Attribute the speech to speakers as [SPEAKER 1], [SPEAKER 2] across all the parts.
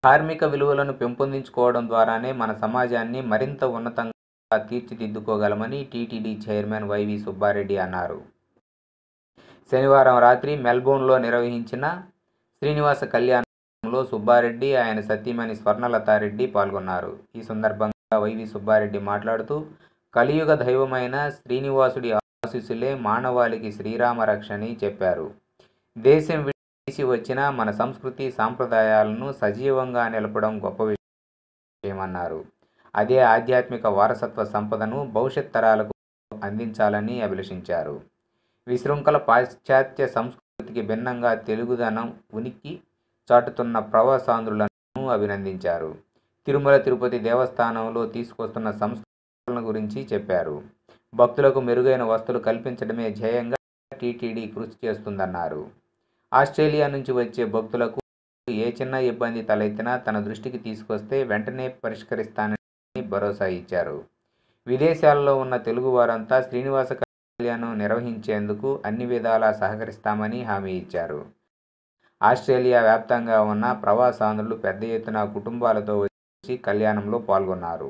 [SPEAKER 1] ధార్మిక విలువలను పెంపొందించుకోవడం ద్వారానే మన సమాజాన్ని మరింత ఉన్నతంగా తీర్చిదిద్దుకోగలమని టీటీడీ చైర్మన్ వైవి సుబ్బారెడ్డి అన్నారు శనివారం రాత్రి మెల్బోర్న్లో నిర్వహించిన శ్రీనివాస కళ్యాణంలో సుబ్బారెడ్డి ఆయన సతీమణి స్వర్ణలతారెడ్డి పాల్గొన్నారు ఈ సందర్భంగా వైవి సుబ్బారెడ్డి మాట్లాడుతూ కలియుగ దైవమైన శ్రీనివాసుడి ఆశీస్సులే మానవాళికి శ్రీరామ రక్షని చెప్పారు దేశం విడిచి వచ్చిన మన సంస్కృతి సాంప్రదాయాలను సజీవంగా నిలపడం గొప్ప విషయమన్నారు అదే ఆధ్యాత్మిక వారసత్వ సంపదను భవిష్యత్ తరాలకు అందించాలని అభిలషించారు విశృంఖల పాశ్చాత్య సంస్కృతికి భిన్నంగా తెలుగుదనం ఉనికి చాటుతున్న ప్రవాసాంధ్రులను అభినందించారు తిరుమల తిరుపతి దేవస్థానంలో తీసుకొస్తున్న సంస్కరణల గురించి చెప్పారు భక్తులకు మెరుగైన వస్తువులు కల్పించడమే ధ్యేయంగా టీటీడీ కృషి చేస్తుందన్నారు ఆస్ట్రేలియా నుంచి వచ్చే భక్తులకు ఏ చిన్న ఇబ్బంది తలెత్తినా తన దృష్టికి తీసుకొస్తే వెంటనే పరిష్కరిస్తానని భరోసా ఇచ్చారు విదేశాల్లో ఉన్న తెలుగు వారంతా శ్రీనివాస కళ్యాణం నిర్వహించేందుకు అన్ని విధాలా సహకరిస్తామని హామీ ఇచ్చారు ఆస్ట్రేలియా వ్యాప్తంగా ఉన్న ప్రవాసాంధ్రులు పెద్ద ఎత్తున కుటుంబాలతో వచ్చి కళ్యాణంలో పాల్గొన్నారు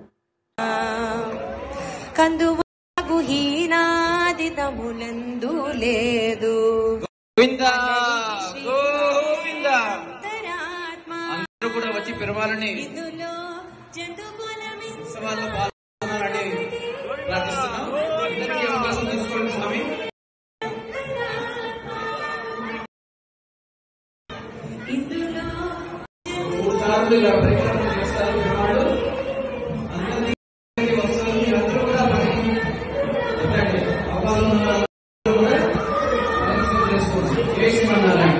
[SPEAKER 2] కందువాగు హీనాదితములందు లేదు
[SPEAKER 3] గోవింద గోవింద
[SPEAKER 2] అంతరాత్మ
[SPEAKER 3] అందరూ కూడా వచ్చి పెరవాలని
[SPEAKER 2] ఇందులో జంతుకులమించు
[SPEAKER 3] ఉత్సవాల్లో పాల్గొనాలని ప్రార్థిస్తున్నాం అందరికీ అవకాశం తీసుకోండి స్వామి
[SPEAKER 2] ఇందులో
[SPEAKER 3] మూడు సార్లు ఇలా పరిక్రమ చేస్తారు పెరుమాళ్ళు అందరికీ వస్తారు మీరందరూ కూడా మరి ఎత్తండి. అవకాశం ఉన్న వాళ్ళందరూ కూడా పరిక్రమ చేసుకోండి జై శ్రీమన్నారాయణ